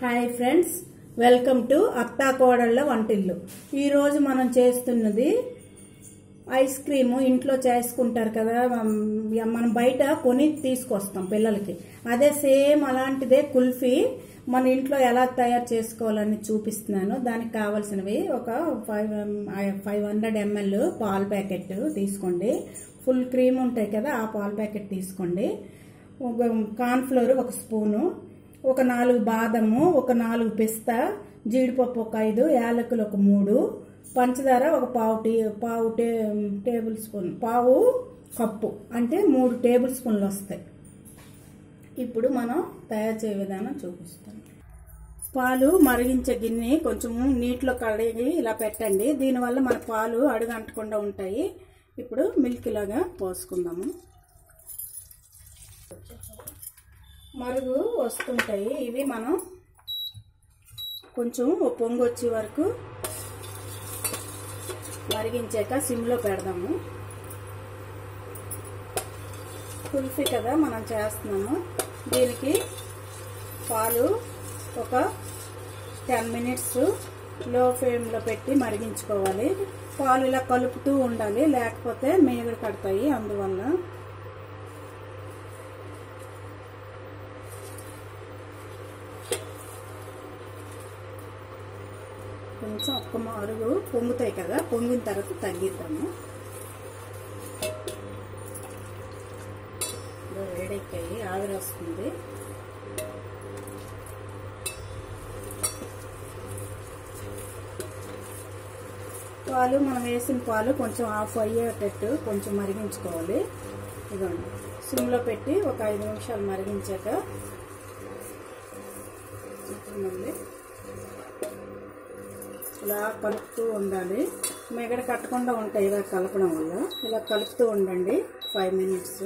Hi friends welcome to అత్తా కోడళ్ళ వంటిల్లు ఈరోజు మనం చేస్తున్నది ఐస్ క్రీము ఇంట్లో చేసుకుంటారు కదా మ- మనం బయట కొని తీసుకొస్తాం పిల్లలకి అదే సేమ్ అలాంటిదే కుల్ఫీ మన ఇంట్లో ఎలా తయారు చేసుకోవాలని చూపిస్తున్నాను దానికి కావాల్సినవి ఒక ఫైవ్ ఫైవ్ హండ్రెడ్ ఎంఎల్ పాల ప్యాకెట్ తీసుకోండి ఫుల్ క్రీమ్ ఉంటాయి కదా ఆ పాల ప్యాకెట్ తీసుకోండి ఒక కార్న్ఫ్లోర్ ఒక స్పూను ఒక నాలుగు బాదము ఒక నాలుగు పిస్తా జీడిపప్పు ఒక ఐదు యాలకులు ఒక మూడు పంచదార ఒక పావు టీ పావు టే టేబుల్ స్పూన్ పావు కప్పు అంటే మూడు టేబుల్ స్పూన్లు వస్తాయి ఇప్పుడు మనం తయారు చేయ విధానం చూపిస్తాం పాలు మరిగించే గిన్నె కొంచెం నీటిలో కడిగి ఇలా పెట్టండి దీనివల్ల మన పాలు అడుగంటకుండా ఉంటాయి ఇప్పుడు మిల్క్ ఇలాగా పోసుకుందాము మరుగు వస్తుంటాయి ఇవి మనం కొంచెం ఓ పొంగు వచ్చే వరకు మరిగించాక సిమ్లో పెడదాము కుల్ఫీ కదా మనం చేస్తున్నాము దీనికి పాలు ఒక టెన్ మినిట్స్ లో ఫ్లేమ్లో పెట్టి మరిగించుకోవాలి పాలు ఇలా కలుపుతూ ఉండాలి లేకపోతే మేగడ కడతాయి అందువల్ల కొంచెం ఒక్క అడుగు పొంగుతాయి కదా పొంగిన తర్వాత తగ్గిద్దాము ఇదో వేడెక్కాయి ఆవిరి వస్తుంది పాలు మనం వేసిన పాలు కొంచెం ఆఫ్ అయ్యేటట్టు కొంచెం మరిగించుకోవాలి ఇదిగోండి సిమ్లో పెట్టి ఒక ఐదు నిమిషాలు మరిగించాక ఇప్పుడు మళ్ళీ ఇలా కలుపుతూ ఉండాలి మిగడ కట్టకుండా ఉంటాయి ఇలా కలపడం వల్ల ఇలా కలుపుతూ ఉండండి ఫైవ్ మినిట్స్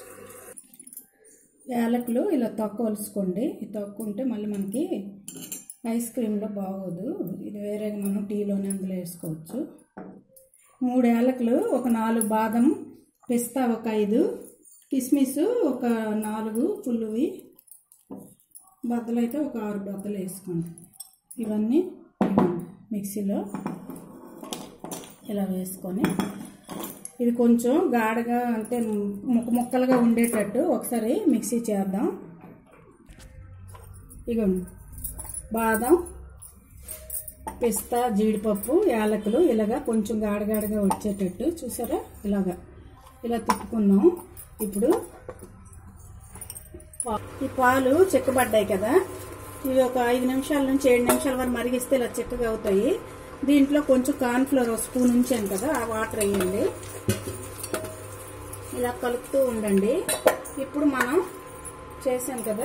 యాలకులు ఇలా తక్కువలుసుకోండి ఇది తక్కువ మళ్ళీ మనకి ఐస్ క్రీమ్లో బాగోదు ఇది వేరేగా మనం టీలోనే అందులో వేసుకోవచ్చు మూడు యాలకులు ఒక నాలుగు బాదం పిస్తా ఒక ఐదు కిస్మిస్ ఒక నాలుగు పుల్లువి బద్దలు అయితే ఒక ఆరు బద్దలు వేసుకోండి ఇవన్నీ మిక్సీలో ఇలా వేసుకొని ఇది కొంచెం గాఢగా అంటే ముక్క ముక్కలుగా ఉండేటట్టు ఒకసారి మిక్సీ చేద్దాం ఇగోండి బాదం పిస్తా జీడిపప్పు యాలకులు ఇలాగా కొంచెం గాడగాడగా వచ్చేటట్టు చూసారా ఇలాగా ఇలా తిప్పుకున్నాం ఇప్పుడు పా- ఈ పాలు చెక్కబడ్డాయి కదా ఇవి ఒక ఐదు నిమిషాల నుంచి ఏడు నిమిషాల వరకు మరిగిస్తే ఇలా చిక్కగా అవుతాయి దీంట్లో కొంచెం కార్న్ఫ్లోర్ ఒక స్పూన్ ఉంచాను కదా ఆ వాటర్ వేయండి ఇలా కలుపుతూ ఉండండి ఇప్పుడు మనం చేసాం కదా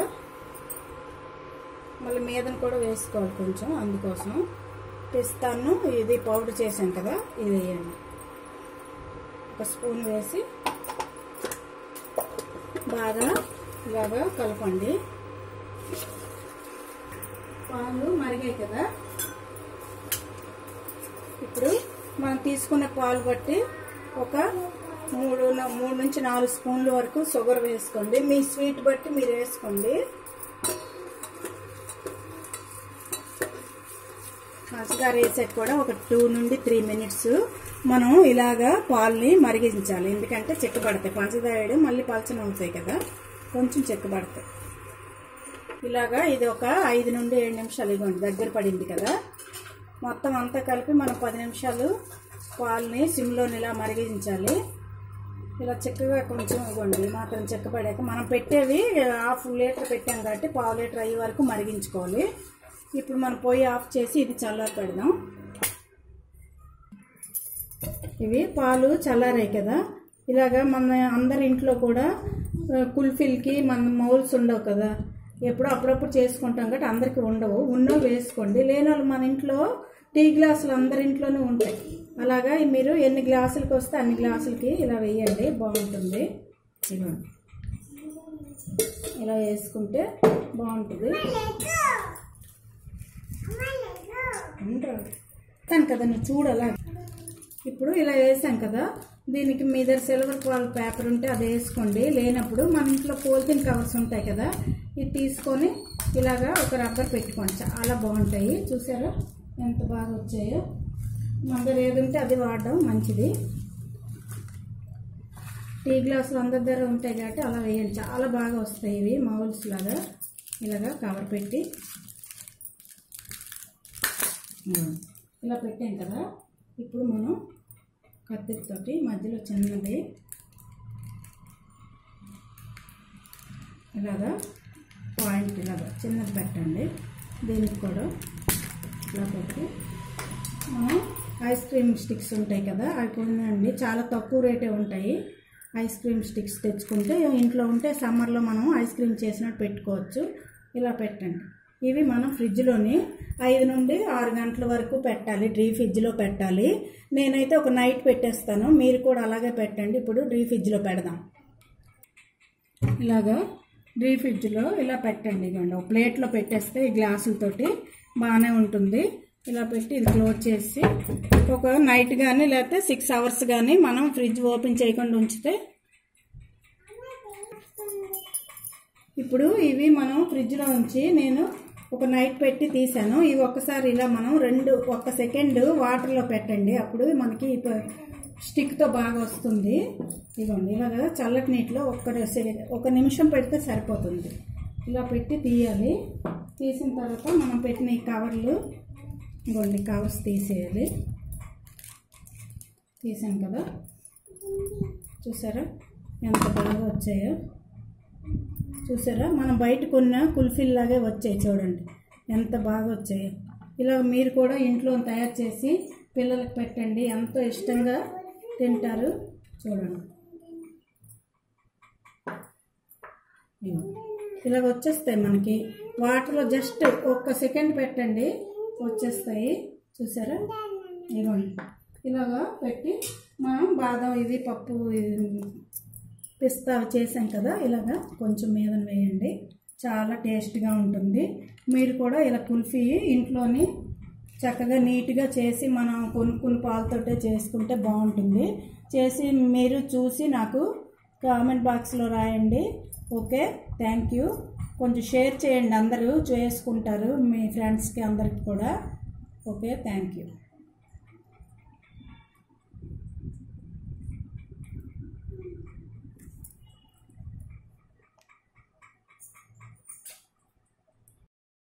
మళ్ళీ మీదన కూడా వేసుకోవాలి కొంచెం అందుకోసం పిస్తాను ఇది పౌడర్ చేసాం కదా ఇది వేయండి ఒక స్పూన్ వేసి బాగా ఇలాగా కలపండి పాలు మరిగాయి కదా ఇప్పుడు మనం తీసుకున్న పాలు బట్టి ఒక మూడు న- మూడు నుంచి నాలుగు స్పూన్ల వరకు షుగర్ వేసుకోండి మీ స్వీట్ బట్టి మీరు వేసుకోండి పంచదార వేసాక కూడా ఒక టూ నుండి త్రీ మినిట్స్ మనం ఇలాగా పాలని మరిగించాలి ఎందుకంటే చెక్కబడతాయి పంచదార వేయడం మళ్ళీ పలచన అవుతాయి కదా కొంచెం చెక్కబడతాయి ఇలాగా ఇది ఒక ఐదు నుండి ఏడు నిమిషాలు ఇవ్వండి దగ్గర పడింది కదా మొత్తం అంతా కలిపి మనం పది నిమిషాలు పాలని సిమ్లో ఇలా మరిగించాలి ఇలా చక్కగా కొంచెం ఇవ్వండి ఈ మాత్రం చెక్కబడాక మనం పెట్టేవి హాఫ్ లీటర్ పెట్టాం కాబట్టి పావు లీటర్ అయ్యే వరకు మరిగించుకోవాలి ఇప్పుడు మనం పొయ్యి ఆఫ్ చేసి ఇది చల్లారి పెడదాం ఇవి పాలు చల్లారాయి కదా ఇలాగా మన అందరి ఇంట్లో కూడా ఆ, కుల్ఫీలకి మన మౌల్స్ ఉండవు కదా ఎప్పుడో అప్పుడప్పుడు చేసుకుంటాం కాబట్టి అందరికీ ఉండవు ఉన్నవి వేసుకోండి లేని వాళ్ళు మన ఇంట్లో టీ గ్లాసులు అందరి ఇంట్లోనే ఉంటాయి అలాగా మీరు ఎన్ని గ్లాసులకి వస్తే అన్ని గ్లాసులకి ఇలా వేయండి బాగుంటుంది ఇదిగోండి ఇలా వేసుకుంటే బాగుంటుంది ఉండరా తను కదా నువ్వు చూడాలా ఇప్పుడు ఇలా వేసాం కదా దీనికి మీ దగ్గర సిల్వర్ ఫాల్ పేపర్ ఉంటే అది వేసుకోండి లేనప్పుడు మన ఇంట్లో పోలిథిన్ కవర్స్ ఉంటాయి కదా ఇది తీసుకొని ఇలాగా ఒక రబ్బర్ పెట్టుకోండి చాలా బాగుంటాయి చూసారా ఎంత బాగా వచ్చాయో మన దగ్గర ఏది ఉంటే అది వాడడం మంచిది టీ గ్లాసులు అందరి దగ్గర ఉంటాయి కాబట్టి అలా వేయండి చాలా బాగా వస్తాయి ఇవి మౌల్స్ లాగా ఇలాగా కవర్ పెట్టి ఉమ్. ఇలా పెట్టాం కదా ఇప్పుడు మనం కత్తితోటి మధ్యలో చిన్నది ఇలాగా పాయింట్ ఇలాగా చిన్నది పెట్టండి దీనికి కూడా ఇలా పెట్టి మనం ఐస్ క్రీమ్ స్టిక్స్ ఉంటాయి కదా అవి కొనండి చాలా తక్కువ రేటే ఉంటాయి ఐస్ క్రీమ్ స్టిక్స్ తెచ్చుకుంటే ఇంట్లో ఉంటే సమ్మర్లో మనం ఐస్ క్రీమ్ చేసినట్టు పెట్టుకోవచ్చు ఇలా పెట్టండి ఇవి మనం ఫ్రిడ్జ్లోని ఐదు నుండి ఆరు గంటల వరకు పెట్టాలి డ్రీ ఫ్రిడ్జ్లో పెట్టాలి నేనైతే ఒక నైట్ పెట్టేస్తాను మీరు కూడా అలాగే పెట్టండి ఇప్పుడు డ్రీ ఫ్రిడ్జ్లో పెడదాం ఇలాగా డ్రీ ఫ్రిడ్జ్లో ఇలా పెట్టండి ఇదిగోండి ఒక ప్లేట్లో పెట్టేస్తే ఈ గ్లాసులతోటి బాగానే ఉంటుంది ఇలా పెట్టి ఇది క్లోజ్ చేసి ఒక నైట్ కానీ లేకపోతే సిక్స్ అవర్స్ కానీ మనం ఫ్రిడ్జ్ ఓపెన్ చేయకుండా ఉంచితే ఇప్పుడు ఇవి మనం ఫ్రిడ్జ్లో ఉంచి నేను ఒక నైట్ పెట్టి తీసాను ఇవి ఒక్కసారి ఇలా మనం రెండు ఒక్క సెకండ్ వాటర్లో పెట్టండి అప్పుడు మనకి ప- స్టిక్తో బాగా వస్తుంది ఇదిగోండి ఇలాగ చల్లటి నీటిలో ఒక్క సె- ఒక నిమిషం పెడితే సరిపోతుంది ఇలా పెట్టి తీయాలి తీసిన తర్వాత మనం పెట్టిన ఈ కవర్లు ఇదిగోండి కవర్స్ తీసేయాలి తీసాను కదా చూసారా ఎంత బాగా వచ్చాయో చూసారా మనం బయట కొన్న కుల్ఫీల్ లాగే వచ్చాయి చూడండి ఎంత బాగా వచ్చాయి ఇలా మీరు కూడా ఇంట్లో తయారు చేసి పిల్లలకు పెట్టండి ఎంతో ఇష్టంగా తింటారు చూడండి ఇగో. ఇలాగ వచ్చేస్తాయి మనకి వాటర్లో జస్ట్ ఒక్క సెకండ్ పెట్టండి వచ్చేస్తాయి చూసారా ఇదిగోండి ఇలాగా పెట్టి మనం బాదం ఇది పప్పు ఇది పిస్తా చేసాం కదా ఇలాగా కొంచెం మీద వేయండి చాలా టేస్ట్గా ఉంటుంది మీరు కూడా ఇలా కుల్ఫీ ఇంట్లోని చక్కగా నీట్గా చేసి మనం కొనుక్కుని పాలతోటే చేసుకుంటే బాగుంటుంది చేసి మీరు చూసి నాకు కామెంట్ బాక్స్లో రాయండి ఓకే థ్యాంక్ యూ కొంచెం షేర్ చేయండి అందరూ చేసుకుంటారు మీ ఫ్రెండ్స్కి అందరికి కూడా ఓకే థ్యాంక్ యూ